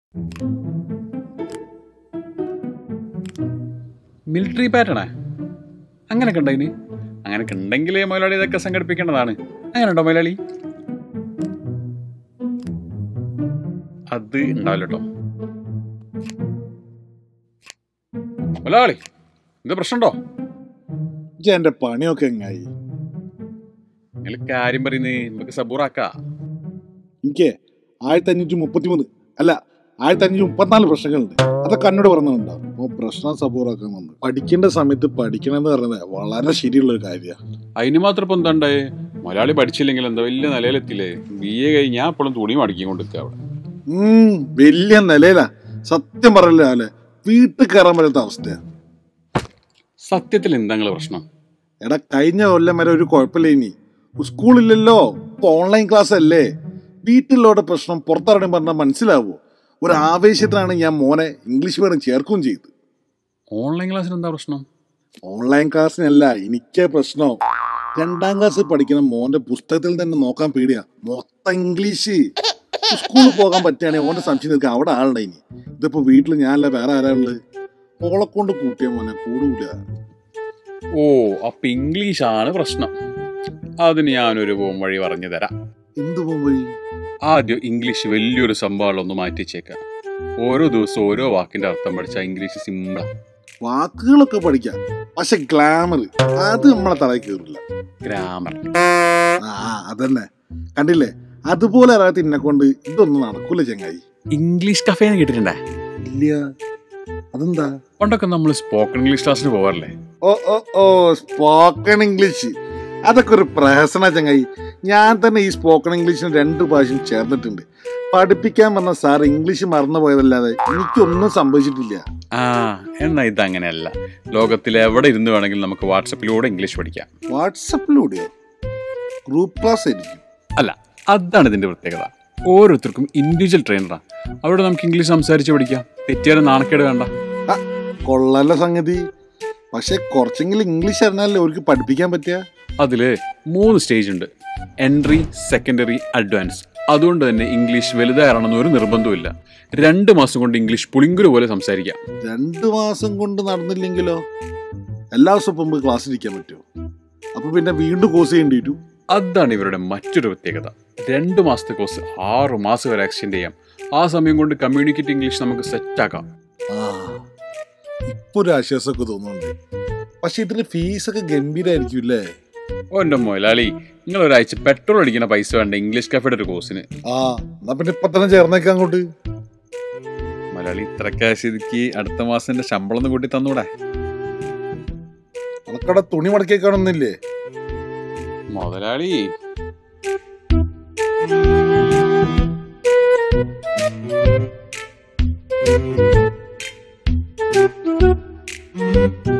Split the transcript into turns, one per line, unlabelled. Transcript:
military പാറ്റേണാ അങ്ങനെയൊക്കെ ഉണ്ടോ ഇതിന് അങ്ങനെയൊക്കെ ഉണ്ടെങ്കിൽ മലയാളി ഇതൊക്കെ സംഘടിപ്പിക്കേണ്ടതാണ് അങ്ങനെ ഉണ്ടോ മലയാളി അത് ഉണ്ടാവില്ല കേട്ടോ മലയാളി ഇത് പ്രശ്നമുണ്ടോ
ഇജ്ജ് എന്റെ പണിയൊക്കെ എങ്ങായി
നിങ്ങൾ കാര്യം പറയുന്നത് നമുക്ക് സബൂറാക്കാ
എനിക്ക് ആയിരത്തി അഞ്ഞൂറ്റി മുപ്പത്തി മൂന്ന് അല്ല ആയിരത്തി അഞ്ഞൂറ്റി മുപ്പത്തിനാല് പ്രശ്നങ്ങളുണ്ട് അതൊക്കെ എന്നോട് പറഞ്ഞിട്ടുണ്ടാവും അപ്പോൾ പ്രശ്നം സബൂറാക്കാൻ വന്നു പഠിക്കേണ്ട സമയത്ത് പഠിക്കണം എന്ന് പറയുന്നത് വളരെ ശരിയുള്ള ഒരു കാര്യമാണ്
അതിന് മാത്രം ഇപ്പം എന്താ ഉണ്ടായേ മലയാളി പഠിച്ചില്ലെങ്കിൽ എന്താ വലിയ നിലയിലെത്തില്ലേ ബി എ കഴിഞ്ഞ് ഞാൻ എപ്പോഴും തുണി മടക്കി കൊണ്ടിരിക്കുക അവിടെ
ഉം, വലിയ നിലയിലാ സത്യം പറയല്ലേ അല്ലെ വീട്ടിൽ കയറാൻ പറ്റാത്ത അവസ്ഥയാണ്
സത്യത്തിൽ എന്താ നിങ്ങളെ പ്രശ്നം
എടാ കഴിഞ്ഞ കൊല്ലം വരെ ഒരു കുഴപ്പമില്ല ഇനി സ്കൂളില്ലല്ലോ ഇപ്പൊ ഓൺലൈൻ ക്ലാസ് അല്ലേ വീട്ടിലോടെ പ്രശ്നം പുറത്തിറങ്ങി പറഞ്ഞാൽ മനസ്സിലാവോ ഒരു ആവേശത്തിനാണ് ഞാൻ മോനെ ഇംഗ്ലീഷ് മീഡിയം ചേർക്കുകയും ചെയ്ത്
ഓൺലൈൻ ക്ലാസ്സിന് എന്താ പ്രശ്നം
ഓൺലൈൻ ക്ലാസ്സിനല്ല എനിക്കേ പ്രശ്നം രണ്ടാം ക്ലാസ് പഠിക്കുന്ന മോന്റെ പുസ്തകത്തിൽ തന്നെ നോക്കാൻ പേടിയാ മൊത്തം ഇംഗ്ലീഷ് സ്കൂളിൽ പോകാൻ പറ്റുകയാണെങ്കിൽ ഓന്റെ സംശയം നിൽക്കാൻ അവിടെ ആളുടെ ഇനി ഇതിപ്പോ വീട്ടിൽ ഞാനല്ല വേറെ ആരാ ഉള്ളത് ഓളെ കൊണ്ട് കൂട്ടിയ മോനെ കൂടൂല
ഓ അപ്പൊ ഇംഗ്ലീഷ് ആണ് പ്രശ്നം അതിന് ഞാനൊരു പോം വഴി പറഞ്ഞു തരാം
എന്ത് പോകുമ്പോഴേ
ആദ്യം ഇംഗ്ലീഷ് വലിയൊരു സംഭവങ്ങളൊന്ന് മാറ്റി വെച്ചേക്കാം ഓരോ ദിവസവും ഓരോ വാക്കിന്റെ അർത്ഥം പഠിച്ചാൽ ഇംഗ്ലീഷ് സിമ്പിളാ
വാക്കുകളൊക്കെ പഠിക്കാം പക്ഷെ ഗ്ലാമർ അത് നമ്മളെ തലയിൽ കയറില്ല
ഗ്രാമർ
ആ അതന്നെ കണ്ടില്ലേ അതുപോലെ അറിയാത്ത എന്നെ കൊണ്ട് ഇതൊന്നും നടക്കൂല ചങ്ങായി
ഇംഗ്ലീഷ് കഫേ എന്ന് കേട്ടിട്ടുണ്ടേ
ഇല്ല അതെന്താ
പണ്ടൊക്കെ നമ്മൾ സ്പോക്കൺ ഇംഗ്ലീഷ് ക്ലാസ്സിന് പോകാറില്ലേ
ഓ ഓ ഓ സ്പോക്കൺ ഇംഗ്ലീഷ് അതൊക്കെ ഒരു പ്രഹസന ചങ്ങായി ഞാൻ തന്നെ ഈ സ്പോക്കൺ ഇംഗ്ലീഷിന് രണ്ട് പ്രാവശ്യം ചേർന്നിട്ടുണ്ട് പഠിപ്പിക്കാൻ വന്ന സാർ ഇംഗ്ലീഷ് മറന്നു പോയതല്ലാതെ എനിക്കൊന്നും സംഭവിച്ചിട്ടില്ല
ആ എന്നാ ഇത് അങ്ങനെയല്ല ലോകത്തിൽ എവിടെ ഇരുന്ന് വേണമെങ്കിലും നമുക്ക് വാട്സപ്പിലൂടെ ഇംഗ്ലീഷ് പഠിക്കാം
വാട്സപ്പിലൂടെയോ ഗ്രൂപ്പ് ക്ലാസ് ആയിരിക്കും
അല്ല അതാണ് ഇതിന്റെ പ്രത്യേകത ഓരോരുത്തർക്കും ഇൻഡിവിജ്വൽ ട്രെയിനറാണ് അവിടെ നമുക്ക് ഇംഗ്ലീഷ് സംസാരിച്ച് പഠിക്കാം തെറ്റിയാലും നാണക്കേട് വേണ്ട
ആ, കൊള്ളാല സംഗതി പക്ഷെ കുറച്ചെങ്കിലും ഇംഗ്ലീഷ് അറിഞ്ഞാലേ അവർക്ക് പഠിപ്പിക്കാൻ പറ്റുക
അതിൽ മൂന്ന് സ്റ്റേജ് ഉണ്ട് എൻട്രി സെക്കൻഡറി അഡ്വാൻസ് അതുകൊണ്ട് തന്നെ ഇംഗ്ലീഷ് വലുതായിറണമെന്ന് ഒരു നിർബന്ധമില്ല രണ്ട് മാസം കൊണ്ട് ഇംഗ്ലീഷ് പുളിങ്കുരു പോലെ സംസാരിക്കാം
രണ്ടു മാസം കൊണ്ട് നടന്നില്ലെങ്കിലോ എല്ലാ ദിവസവും മുമ്പ് ക്ലാസ് ഇരിക്കാൻ പറ്റുമോ അപ്പൊ പിന്നെ വീണ്ടും കോഴ്സ് ചെയ്യേണ്ടി വരും
അതാണ് ഇവരുടെ മറ്റൊരു പ്രത്യേകത രണ്ട് മാസത്തെ കോഴ്സ് ആറു മാസം വരെ എക്സ്റ്റെൻഡ് ചെയ്യാം ആ സമയം കൊണ്ട് കമ്മ്യൂണിക്കേറ്റ് ഇംഗ്ലീഷ് നമുക്ക് സെറ്റാക്കാം
ആ ഇപ്പൊ ഒരു ആശ്വാസമൊക്കെ തോന്നുന്നുണ്ട് പക്ഷെ ഇതിന് ഫീസൊക്കെ ഗംഭീരായിരിക്കും അല്ലേ
ഓ എൻ്റെ മൊലാളി നിങ്ങൾ ഒരാഴ്ച പെട്രോൾ അടിക്കുന്ന പൈസ വേണ്ട ഇംഗ്ലീഷ് കഫേയുടെ ഒരു കോഴ്സിന്
ആ എന്നാ പിന്നെ ഇപ്പൊ തന്നെ ചേർന്നേക്കാം അങ്ങോട്ട്
മലയാളി ഇത്ര ക്യാഷ് ഇതുക്കി അടുത്ത മാസം എൻ്റെ ശമ്പളം ഒന്ന് കൂട്ടി തന്നൂടെ
അനക്കടെ തുണി മടക്കി കാണുന്നില്ലേ
മുതലാളി
ആ